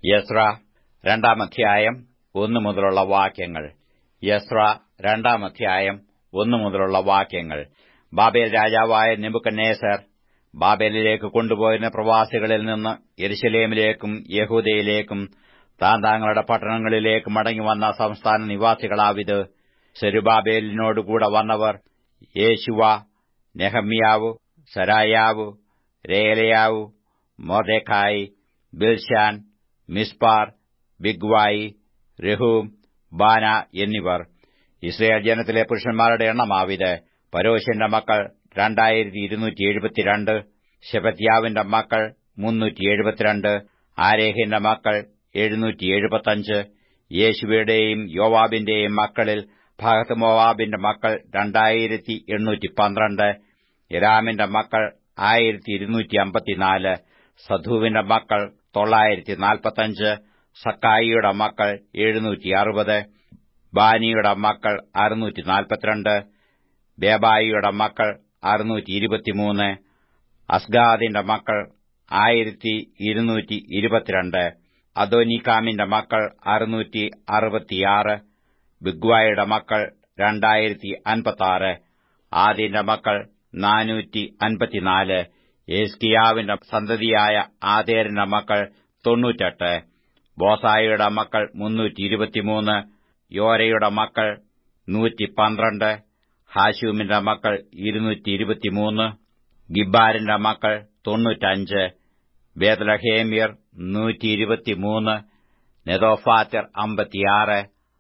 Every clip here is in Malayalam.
യസ്ര രണ്ടാം അധ്യായം ഒന്നു മുതലുള്ള വാക്യങ്ങൾ യസ്ര രണ്ടാം അധ്യായം ഒന്നു മുതലുള്ള വാക്യങ്ങൾ ബാബേൽ രാജാവായ നെബുക്കന്നേസർ ബാബേലിലേക്ക് കൊണ്ടുപോയിരുന്ന പ്രവാസികളിൽ നിന്ന് യെരുശലേമിലേക്കും യഹൂദയിലേക്കും താൻ താങ്കളുടെ പട്ടണങ്ങളിലേക്ക് മടങ്ങിവന്ന സംസ്ഥാന നിവാസികളാവിത് സെരുബാബേലിനോടുകൂടെ വന്നവർ യേശുവ നെഹമ്യാവു സരായാവു രേലയാവു മൊർദെഖായി ബിൽഷാൻ മിസ്പാർ ബിഗ്വായി രഹൂം ബാന എന്നിവർ ഇസ്രയേൽ ജനത്തിലെ പുരുഷന്മാരുടെ എണ്ണമാവിത് പരോശന്റെ മക്കൾ രണ്ടായിരത്തി ഇരുന്നൂറ്റി എഴുപത്തിരണ്ട് ശെപത്യാവിന്റെ മക്കൾ മുന്നൂറ്റി എഴുപത്തിരണ്ട് ആരേഹിന്റെ മക്കൾ എഴുന്നൂറ്റി എഴുപത്തഞ്ച് യേശുവയുടെയും യോവാബിന്റെയും മക്കളിൽ ഭഗത് മോവാബിന്റെ മക്കൾ രണ്ടായിരത്തി എണ്ണൂറ്റി പന്ത്രണ്ട് ഇരാമിന്റെ മക്കൾ ആയിരത്തി ഇരുന്നൂറ്റി അമ്പത്തിനാല് സധുവിന്റെ മക്കൾ തൊള്ളായിരത്തി നാൽപ്പത്തഞ്ച് സക്കായിയുടെ മക്കൾ എഴുന്നൂറ്റി അറുപത് ബാനിയുടെ മക്കൾ അറുന്നൂറ്റി നാൽപ്പത്തിരണ്ട് ബേബായിയുടെ മക്കൾ അറുന്നൂറ്റി ഇരുപത്തിമൂന്ന് അസ്ഗാദിന്റെ മക്കൾ ആയിരത്തി ഇരുന്നൂറ്റി ഇരുപത്തിരണ്ട് അദോനിക്കാമിന്റെ മക്കൾ അറുന്നൂറ്റി അറുപത്തിയാറ് ബിഗ്വായുടെ മക്കൾ രണ്ടായിരത്തി അൻപത്താറ് ആദിന്റെ മക്കൾ നാനൂറ്റി അൻപത്തിനാല് ഏസ്കിയാവിന്റെ സന്തതിയായ ആദേരിന്റെ മക്കൾ തൊണ്ണൂറ്റെട്ട് ബോസായിയുടെ മക്കൾ മുന്നൂറ്റി ഇരുപത്തിമൂന്ന് യോരയുടെ മക്കൾ നൂറ്റി പന്ത്രണ്ട് ഹാശൂമിന്റെ മക്കൾ ഇരുന്നൂറ്റി ഇരുപത്തിമൂന്ന് ഗിബാരിന്റെ മക്കൾ തൊണ്ണൂറ്റഞ്ച് ബേദലഹേമ്യർ നൂറ്റി ഇരുപത്തിമൂന്ന് നെതോഫാത്യർ അമ്പത്തിയാറ്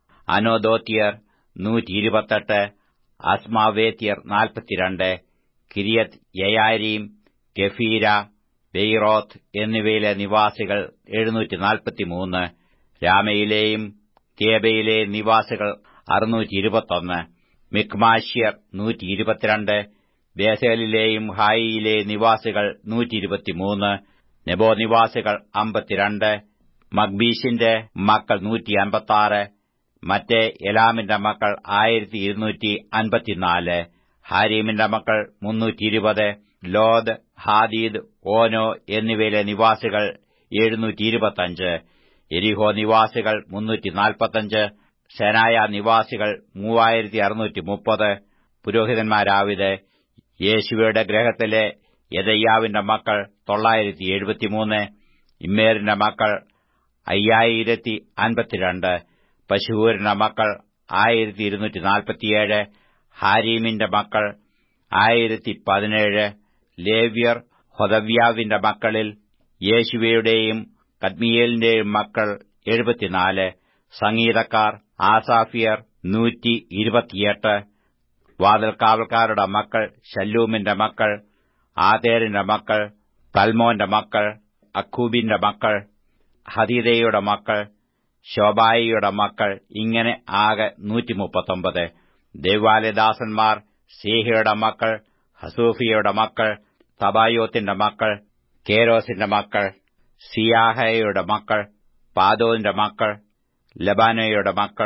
അനോദോത്യർ നൂറ്റി ഇരുപത്തെട്ട് അസ്മാവേത്യർ നാൽപ്പത്തിരണ്ട് കിരിയത് യയാരീം കെഫീര ബെയ്റോത്ത് എന്നിവയിലെ നിവാസികൾ എഴുന്നൂറ്റി നാൽപ്പത്തിമൂന്ന് രാമയിലെയും കേബയിലെ നിവാസികൾ അറുന്നൂറ്റി ഇരുപത്തൊന്ന് മിക്മാഷ്യർ നൂറ്റി ഇരുപത്തിരണ്ട് ബേസേലിലെയും ഹായിയിലെ നിവാസികൾ നൂറ്റി ഇരുപത്തിമൂന്ന് നെബോ നിവാസികൾ അമ്പത്തിരണ്ട് മഗ്ബീഷിന്റെ മക്കൾ നൂറ്റി അൻപത്താറ് മറ്റേ എലാമിന്റെ മക്കൾ ആയിരത്തി ഇരുന്നൂറ്റി അൻപത്തിനാല് ഹാരീമിന്റെ മക്കൾ മുന്നൂറ്റി ഇരുപത് ലോദ് ഹാദീദ് ഓനോ എന്നിവയിലെ നിവാസികൾ എഴുന്നൂറ്റി ഇരുപത്തഞ്ച് എരിഹോ നിവാസികൾ മുന്നൂറ്റി നാൽപ്പത്തഞ്ച് സെനായ നിവാസികൾ മൂവായിരത്തി അറുന്നൂറ്റി മുപ്പത് പുരോഹിതന്മാരാവിത് യേശുവയുടെ ഗ്രഹത്തിലെ യദയ്യാവിന്റെ മക്കൾ തൊള്ളായിരത്തി എഴുപത്തിമൂന്ന് ഇമ്മേറിന്റെ മക്കൾ അയ്യായിരത്തി അൻപത്തിരണ്ട് പശുവൂരിന്റെ മക്കൾ ആയിരത്തി ഇരുന്നൂറ്റി നാൽപ്പത്തിയേഴ് ഹാരീമിന്റെ മക്കൾ ആയിരത്തി പതിനേഴ് ലേവ്യർ ഹൊദവ്യാവിന്റെ മക്കളിൽ യേശുവയുടെയും കദ്മിയേലിന്റെയും മക്കൾ എഴുപത്തിനാല് സംഗീതക്കാർ ആസാഫിയർ നൂറ്റി ഇരുപത്തിയെട്ട് വാതിൽക്കാവൽക്കാരുടെ മക്കൾ ശല്ലൂമിന്റെ മക്കൾ ആതേരിന്റെ മക്കൾ തൽമോന്റെ മക്കൾ അക്കൂബിന്റെ മക്കൾ ഹദീദയുടെ മക്കൾ ശോബായിയുടെ മക്കൾ ഇങ്ങനെ ആകെ നൂറ്റിമുപ്പത്തൊമ്പത് ദേവാലയദാസന്മാർ സീഹയുടെ മക്കൾ ഹസൂഫിയുടെ മക്കൾ തബായോത്തിന്റെ മക്കൾ കേരോസിന്റെ മക്കൾ സിയാഹയുടെ മക്കൾ പാദോന്റെ മക്കൾ ലബാനോയുടെ മക്കൾ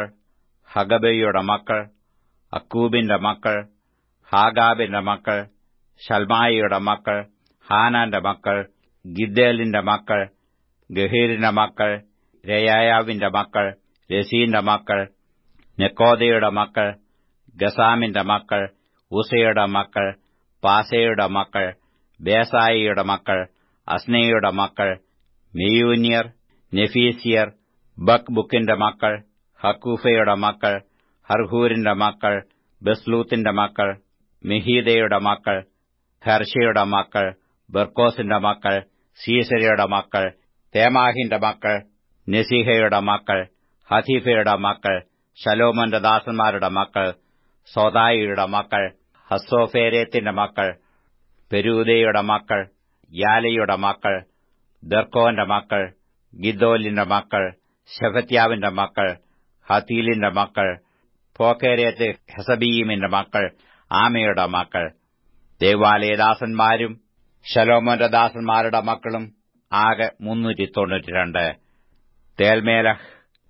ഹഗബയുടെ മക്കൾ അക്കൂബിന്റെ മക്കൾ ഹാഗാബിന്റെ മക്കൾ ഷൽമായിയുടെ മക്കൾ ഹാനാന്റെ മക്കൾ ഗിദ്ദേലിന്റെ മക്കൾ ഗഹീറിന്റെ മക്കൾ രയായാവിന്റെ മക്കൾ രസീന്റെ മക്കൾ നെക്കോദയുടെ മക്കൾ ഗസാമിന്റെ മക്കൾ ഉസയുടെ മക്കൾ പാസയുടെ മക്കൾ ബേസായിയുടെ മക്കൾ അസ്നയുടെ മക്കൾ മെയൂന്യർ നെഫീസിയർ ബക്ബുക്കിന്റെ മക്കൾ ഹക്കൂഫയുടെ മക്കൾ ഹർഹൂരിന്റെ മക്കൾ ബസ്ലൂത്തിന്റെ മക്കൾ മെഹീദയുടെ മക്കൾ ഹർഷയുടെ മക്കൾ ബർക്കോസിന്റെ മക്കൾ സീസരയുടെ മക്കൾ തേമാഹിന്റെ മക്കൾ നെസീഹയുടെ മക്കൾ ഹതീഫയുടെ മക്കൾ ശലോമന്റെ ദാസന്മാരുടെ മക്കൾ സോദായിയുടെ മക്കൾ ഹസ്സോഫേരേത്തിന്റെ മക്കൾ പെരൂദയുടെ മക്കൾ യാലയുടെ മക്കൾ ദർക്കോന്റെ മക്കൾ ഗിദോലിന്റെ മക്കൾ ഷെഫത്യാവിന്റെ മക്കൾ ഹത്തീലിന്റെ മക്കൾ പോക്കേരേത്ത് ഹെസബീമിന്റെ മക്കൾ ആമയുടെ മക്കൾ ദേവാലയദാസന്മാരും ശലോമോന്റെ ദാസന്മാരുടെ മക്കളും ആകെ മുന്നൂറ്റി തൊണ്ണൂറ്റിരണ്ട് തേൽമേലഹ്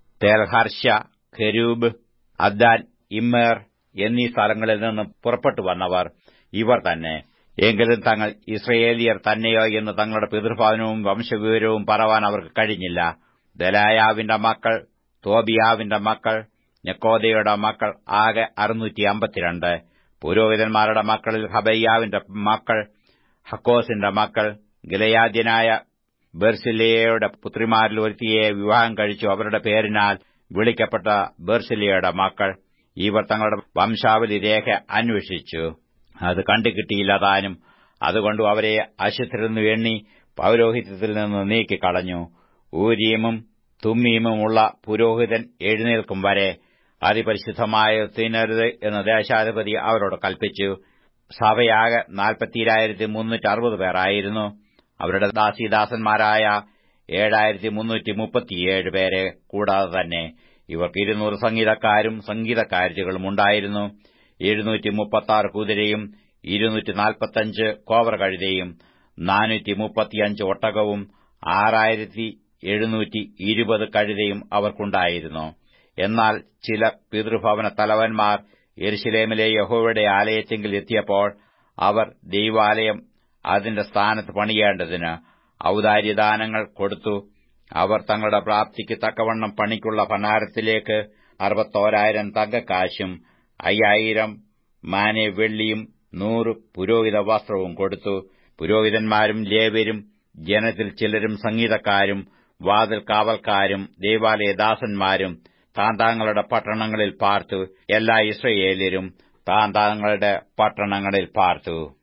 തേൽഹർഷ ഖരൂബ് അദ്ദാൻ ഇമ്മേർ എന്നീ സ്ഥലങ്ങളിൽ നിന്ന് പുറപ്പെട്ടു വന്നവർ ഇവർ തന്നെ എങ്കിലും തങ്ങൾ ഇസ്രയേലിയർ തന്നെയോ എന്ന് തങ്ങളുടെ പിതൃഭവനവും വംശവിവരവും പറവാൻ അവർക്ക് കഴിഞ്ഞില്ല ദലായാവിന്റെ മക്കൾ തോബിയാവിന്റെ മക്കൾ നെക്കോദയുടെ മക്കൾ ആകെ അറുന്നൂറ്റി അമ്പത്തിരണ്ട് പുരോഹിതന്മാരുടെ മക്കളിൽ ഹബയ്യാവിന്റെ മക്കൾ ഹക്കോസിന്റെ മക്കൾ ഗിലയാദ്യനായ ബെർസിലിയയുടെ പുത്രിമാരിൽ ഒരുത്തിയെ വിവാഹം കഴിച്ചു അവരുടെ പേരിനാൽ വിളിക്കപ്പെട്ട ബെർസിലിയയുടെ മക്കൾ ഇവർ തങ്ങളുടെ വംശാവലി രേഖ അന്വേഷിച്ചു അത് കണ്ടുകിട്ടിയില്ല താനും അതുകൊണ്ട് അവരെ അശുദ്ധരെന്നു എണ്ണി പൗരോഹിത്യത്തിൽ നിന്ന് നീക്കിക്കളഞ്ഞു ഊരീമും തുമ്മീമുമുള്ള പുരോഹിതൻ എഴുന്നേൽക്കും വരെ അതിപരിശുദ്ധമായ തിന്നരുത് എന്ന് ദേശാധിപതി അവരോട് കൽപ്പിച്ചു സഭയാകെ നാൽപ്പത്തിരായിരത്തി മുന്നൂറ്റി അറുപത് പേരായിരുന്നു അവരുടെ ദാസീദാസന്മാരായ ഏഴായിരത്തി മുന്നൂറ്റി മുപ്പത്തിയേഴ് പേരെ കൂടാതെ തന്നെ ഇവർക്ക് ഇരുന്നൂറ് സംഗീതക്കാരും സംഗീതക്കാരികളും ഉണ്ടായിരുന്നു എഴുന്നൂറ്റി മുപ്പത്തി കുതിരയും ഇരുന്നൂറ്റി നാൽപ്പത്തഞ്ച് കോവർ കഴുതയും നാനൂറ്റി മുപ്പത്തിയഞ്ച് ഒട്ടകവും ആറായിരത്തി എഴുന്നൂറ്റി ഇരുപത് കഴുതയും അവർക്കുണ്ടായിരുന്നു എന്നാൽ ചില പിതൃഭവന തലവന്മാർ എരുശലേമിലെ യഹോവയുടെ ആലയത്തെങ്കിൽ എത്തിയപ്പോൾ അവർ ദൈവാലയം അതിന്റെ സ്ഥാനത്ത് പണിയേണ്ടതിന് ഔദാര്യദാനങ്ങൾ കൊടുത്തു അവർ തങ്ങളുടെ പ്രാപ്തിക്ക് തക്കവണ്ണം പണിക്കുള്ള ഭണ്ഡാരത്തിലേക്ക് അറുപത്തോരായിരം തങ്കക്കാശും അയ്യായിരം മാനെ വെള്ളിയും നൂറ് പുരോഹിത വസ്ത്രവും കൊടുത്തു പുരോഹിതന്മാരും ലേവരും ജനത്തിൽ ചിലരും സംഗീതക്കാരും വാതിൽ കാവൽക്കാരും ദേവാലയദാസന്മാരും താന്താങ്ങളുടെ പട്ടണങ്ങളിൽ പാർത്തു എല്ലാ ഇസ്രയേല്യരും താന്താങ്ങളുടെ പട്ടണങ്ങളിൽ പാർത്തു